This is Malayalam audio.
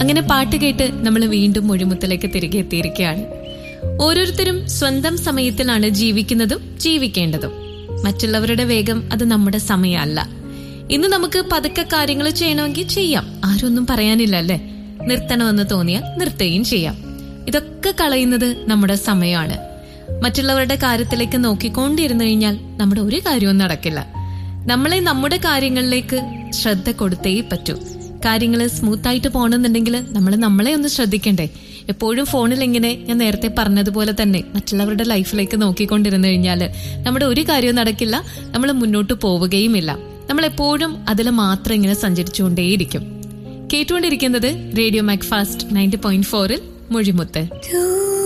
അങ്ങനെ പാട്ട് കേട്ട് നമ്മൾ വീണ്ടും മൊഴിമുത്തിലേക്ക് തിരികെ എത്തിയിരിക്കുകയാണ് ഓരോരുത്തരും സ്വന്തം സമയത്തിലാണ് ജീവിക്കുന്നതും ജീവിക്കേണ്ടതും മറ്റുള്ളവരുടെ വേഗം അത് നമ്മുടെ സമയമല്ല ഇന്ന് നമുക്ക് പതുക്കെ കാര്യങ്ങൾ ചെയ്യണമെങ്കിൽ ചെയ്യാം ആരൊന്നും പറയാനില്ല അല്ലേ നിർത്തണമെന്ന് തോന്നിയാൽ നിർത്തുകയും ചെയ്യാം ഇതൊക്കെ കളയുന്നത് നമ്മുടെ സമയമാണ് മറ്റുള്ളവരുടെ കാര്യത്തിലേക്ക് നോക്കിക്കൊണ്ടിരുന്നു കഴിഞ്ഞാൽ നമ്മുടെ ഒരു കാര്യവും നടക്കില്ല നമ്മളെ നമ്മുടെ കാര്യങ്ങളിലേക്ക് ശ്രദ്ധ കൊടുത്തേ പറ്റൂ കാര്യങ്ങൾ സ്മൂത്ത് ആയിട്ട് പോകണമെന്നുണ്ടെങ്കിൽ നമ്മൾ നമ്മളെ ഒന്ന് ശ്രദ്ധിക്കണ്ടേ എപ്പോഴും ഫോണിൽ ഇങ്ങനെ ഞാൻ നേരത്തെ പറഞ്ഞതുപോലെ തന്നെ മറ്റുള്ളവരുടെ ലൈഫിലേക്ക് നോക്കിക്കൊണ്ടിരുന്നു കഴിഞ്ഞാൽ നമ്മുടെ ഒരു കാര്യവും നടക്കില്ല നമ്മൾ മുന്നോട്ട് പോവുകയുമില്ല നമ്മൾ എപ്പോഴും അതിൽ മാത്രം ഇങ്ങനെ സഞ്ചരിച്ചുകൊണ്ടേയിരിക്കും കേട്ടുകൊണ്ടിരിക്കുന്നത് radio Mac fast ninety point ഫോറിൽ മൊഴിമുത്ത്